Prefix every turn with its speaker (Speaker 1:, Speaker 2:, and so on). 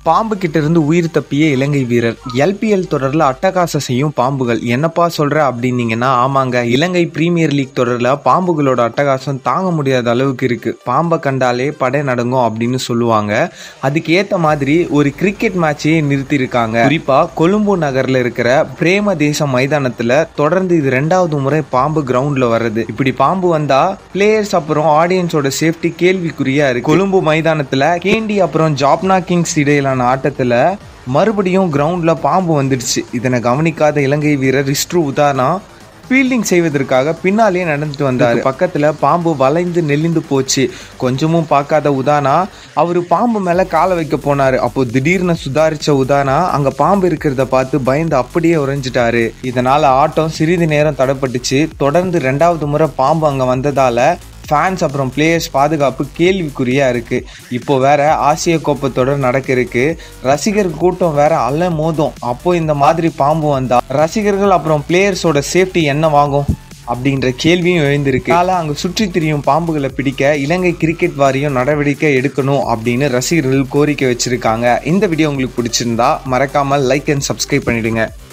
Speaker 1: பாம்பு கிட்ட இருந்து உயிர் தப்பிய இலங்கை வீரர் எல்பிஎல் தொடரில் அட்டகாசம் செய்யும் பாம்புகள் என்னப்பா சொல்ற அப்படின்னீங்கன்னா ஆமாங்க இலங்கை பிரீமியர் லீக் தொடரில் பாம்புகளோட அட்டகாசம் தாங்க முடியாத அளவுக்கு இருக்கு பாம்பை கண்டாலே படை நடங்கும் அப்படின்னு சொல்லுவாங்க அதுக்கு ஏத்த மாதிரி ஒரு கிரிக்கெட் மேட்சையே நிறுத்தியிருக்காங்க குறிப்பா கொழும்பு நகர்ல இருக்கிற பிரேம தேசம் மைதானத்துல தொடர்ந்து இது ரெண்டாவது முறை பாம்பு கிரவுண்ட்ல வர்றது இப்படி பாம்பு வந்தா பிளேயர்ஸ் அப்புறம் ஆடியன்ஸோட சேஃப்டி கேள்விக்குறியா இருக்கு கொழும்பு மைதானத்துல கேண்டி அப்புறம் ஜாப்னா கிங்ஸ் இடையிலான ஆட்டத்துல மறுபடியும் கிரவுண்ட்ல பாம்பு வந்துடுச்சு இதனை கவனிக்காத இலங்கை வீரர் இஸ்ட்ரு உதானா ஃபீல்டிங் செய்வதற்காக பின்னாலேயே நடந்துட்டு வந்தார் பக்கத்தில் பாம்பு வளைந்து நெளிந்து போச்சு கொஞ்சமும் பார்க்காத உதானா அவர் பாம்பு மேலே காலை வைக்க போனார் அப்போ திடீர்னு சுதாரிச்ச உதானா அங்கே பாம்பு இருக்கிறத பார்த்து பயந்து அப்படியே உறைஞ்சிட்டாரு இதனால் ஆட்டம் சிறிது நேரம் தடைப்பட்டுச்சு தொடர்ந்து ரெண்டாவது முறை பாம்பு அங்கே வந்ததால் ஃபேன்ஸ் அப்புறம் பிளேயர்ஸ் பாதுகாப்பு கேள்விக்குறியா இருக்கு இப்போ வேற ஆசிய கோப்பை தொடர் நடக்க இருக்கு ரசிகர் கூட்டம் வேற அல்ல மோதும் அப்போ இந்த மாதிரி பாம்பு வந்தா ரசிகர்கள் அப்புறம் பிளேயர்ஸோட சேஃப்டி என்ன வாங்கும் அப்படின்ற கேள்வியும் எழுந்திருக்கு அதனால அங்க சுற்றி திரியும் பாம்புகளை பிடிக்க இலங்கை கிரிக்கெட் வாரியம் நடவடிக்கை எடுக்கணும் அப்படின்னு ரசிகர்கள் கோரிக்கை வச்சிருக்காங்க இந்த வீடியோ உங்களுக்கு பிடிச்சிருந்தா மறக்காம லைக் அண்ட் சப்ஸ்கிரைப் பண்ணிடுங்க